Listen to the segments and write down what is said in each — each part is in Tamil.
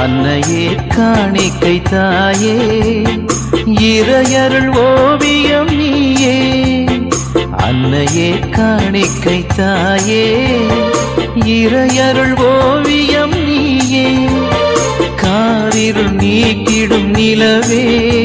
அன்னையே காணிக்கை தாயே இறையருள் ஓவியம் நீயே அன்னையே காணிக்கை தாயே இறையருள் ஓவியம் நீயே காரிருள் நீக்கிடும் நிலவே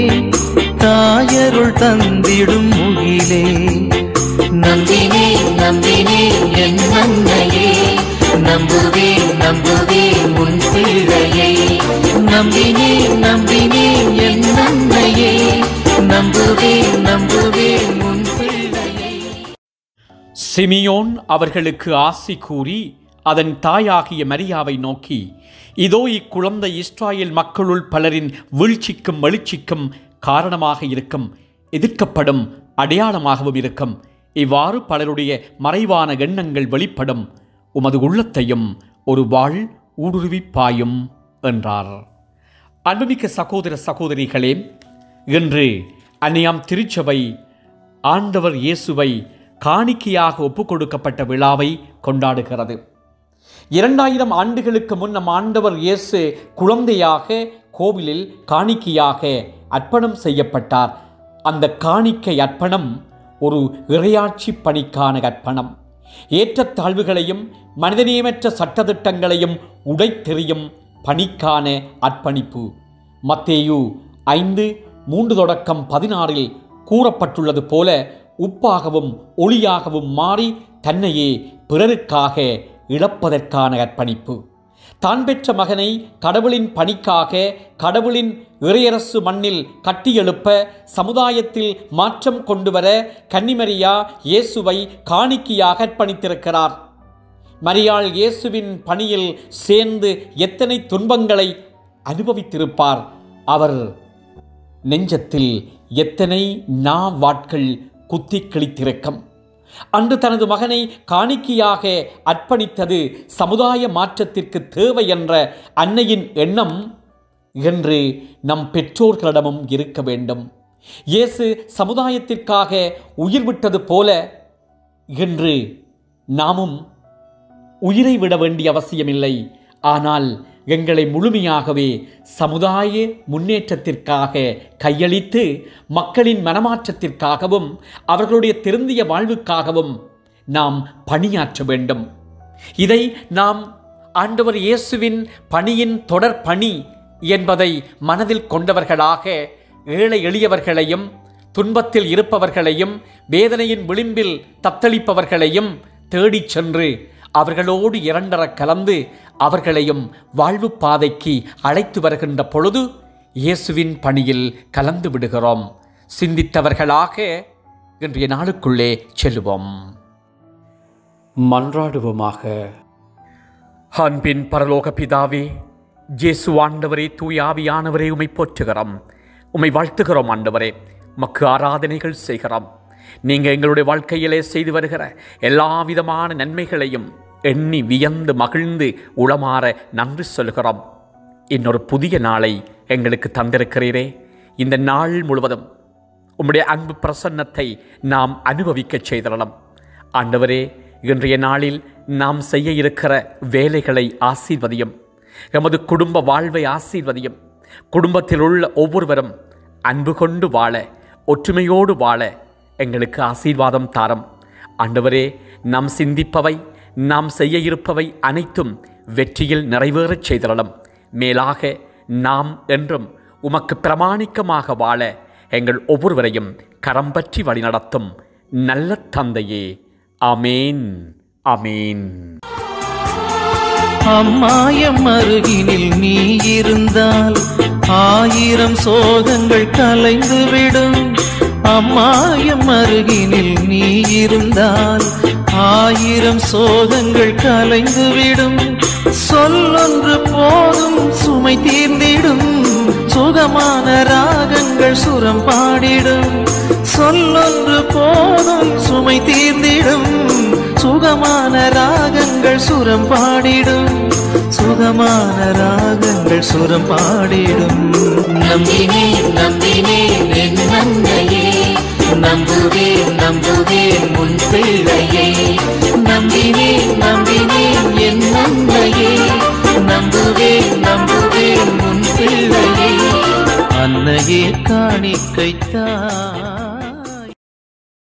தாயருள் தந்திடும் முகிலே நம்பினேன் நம்பினேன் என் அன்னையே நம்புவேன் நம்புவேன் உன் பிள்ளையை நம்பினேன் நம்பினேன் என் அன்னையே நம்புவேன் நம்புவேன் உன் பிள்ளையை சிமியோன் அவர்களுக்கு ஆசி கூறி அதன் தாயாகிய மரியாவை நோக்கி இதோ இக்குழந்தை இஸ்ராயேல் மக்களுள் பலரின் வீழ்ச்சிக்கும் எழுச்சிக்கும் காரணமாக இருக்கும் எதிர்க்கப்படும் அடையாளமாகவும் இருக்கும் இவ்வாறு பலருடைய மறைவான எண்ணங்கள் வெளிப்படும் உமது உள்ளத்தையும் ஒரு வாழ் ஊடுருவி பாயும் என்றார் அன்புமிக்க சகோதர சகோதரிகளே இன்று அன்னியாம் திருச்சபை ஆண்டவர் இயேசுவை காணிக்கையாக ஒப்புக் கொடுக்கப்பட்ட விழாவை கொண்டாடுகிறது இரண்டாயிரம் ஆண்டுகளுக்கு முன் நம் ஆண்டவர் இயேசு குழந்தையாக கோவிலில் காணிக்கையாக அர்ப்பணம் செய்யப்பட்டார் அந்த காணிக்கை அர்ப்பணம் ஒரு இறையாட்சி பணிக்கான அர்ப்பணம் ஏற்றத்தாழ்வுகளையும் மனிதநேயமற்ற சட்டதிட்டங்களையும் உடைத்தெறியும் பணிக்கான அர்ப்பணிப்பு மத்தேயு ஐந்து மூன்று தொடக்கம் பதினாறில் கூறப்பட்டுள்ளது போல உப்பாகவும் ஒளியாகவும் மாறி தன்னையே பிறருக்காக இழப்பதற்கான அர்ப்பணிப்பு தான் பெற்ற மகனை கடவுளின் பணிக்காக கடவுளின் இறையரசு மண்ணில் கட்டியெழுப்ப சமுதாயத்தில் மாற்றம் கொண்டுவர கன்னிமரியா இயேசுவை காணிக்கையாக அர்ப்பணித்திருக்கிறார் மரியாள் இயேசுவின் பணியில் சேர்ந்து எத்தனை துன்பங்களை அனுபவித்திருப்பார் அவர் நெஞ்சத்தில் எத்தனை நா வாட்கள் குத்தி கிழித்திருக்கும் அன்று தனது மகனை காணிக்கையாக அர்ப்பணித்தது சமுதாய மாற்றத்திற்கு தேவை என்ற அன்னையின் எண்ணம் என்று நம் பெற்றோர்களிடமும் இருக்க வேண்டும் இயேசு சமுதாயத்திற்காக உயிர் விட்டது போல என்று நாமும் உயிரை விட வேண்டிய அவசியமில்லை ஆனால் எங்களை முழுமையாகவே சமுதாய முன்னேற்றத்திற்காக கையளித்து மக்களின் மனமாற்றத்திற்காகவும் அவர்களுடைய திருந்திய வாழ்வுக்காகவும் நாம் பணியாற்ற வேண்டும் இதை நாம் ஆண்டவர் இயேசுவின் பணியின் தொடர் பணி என்பதை மனதில் கொண்டவர்களாக ஏழை எளியவர்களையும் துன்பத்தில் இருப்பவர்களையும் வேதனையின் விளிம்பில் தத்தளிப்பவர்களையும் தேடிச் சென்று அவர்களோடு இரண்டர கலந்து அவர்களையும் வாழ்வு பாதைக்கு அழைத்து வருகின்ற பொழுது இயேசுவின் பணியில் கலந்து விடுகிறோம் சிந்தித்தவர்களாக இன்றைய நாளுக்குள்ளே செல்லுவோம் மன்றாடுவோமாக அன்பின் பரலோக பிதாவே ஜேசு ஆண்டவரே தூயாவியானவரே உமை போற்றுகிறோம் உமை வாழ்த்துகிறோம் ஆண்டவரே மக்கு ஆராதனைகள் செய்கிறோம் நீங்கள் எங்களுடைய வாழ்க்கையிலே செய்து வருகிற எல்லா விதமான நன்மைகளையும் எண்ணி வியந்து மகிழ்ந்து உளமாற நன்றி சொல்கிறோம் இன்னொரு புதிய நாளை எங்களுக்கு தந்திருக்கிறீரே இந்த நாள் முழுவதும் உம்முடைய அன்பு பிரசன்னத்தை நாம் அனுபவிக்கச் செய்திடலாம் ஆண்டவரே இன்றைய நாளில் நாம் செய்ய இருக்கிற வேலைகளை ஆசீர்வதியும் எமது குடும்ப வாழ்வை ஆசீர்வதியும் குடும்பத்தில் உள்ள ஒவ்வொருவரும் அன்பு கொண்டு வாழ ஒற்றுமையோடு வாழ எங்களுக்கு ஆசீர்வாதம் தாரம் ஆண்டவரே நாம் சிந்திப்பவை நாம் செய்ய இருப்பவை அனைத்தும் வெற்றியில் நிறைவேறச் செய்திடலாம் மேலாக நாம் என்றும் உமக்கு பிரமாணிக்கமாக வாழ எங்கள் ஒவ்வொருவரையும் கரம் பற்றி வழிநடத்தும் நல்ல தந்தையே ஆமேன் ஆமேன் அம்மாயம் அருகினில் நீ இருந்தால் ஆயிரம் சோகங்கள் கலைந்துவிடும் அம்மாயம் அருகினில் நீ இருந்தால் ஆயிரம் சோகங்கள் கலைந்துவிடும் சொல்லொன்று போதும் சுமை தீர்ந்திடும் சுகமான ராகங்கள் சுரம் பாடிடும் சொல்லொன்று போதும் சுமை தீர்ந்திடும் சுகமான ராகங்கள் சுரம் பாடிடும் சுகமான ராகங்கள் சுரம் பாடிடும் நம்பினேன் நம்பினேன் என் அன்னையே நம்புவேன் நம்புவேன் உன் பிள்ளையை நம்பினேன் நம்பினேன் என் அன்னையே நம்புவேன் நம்புவேன் உன்னையே காணிக்கைத்தான்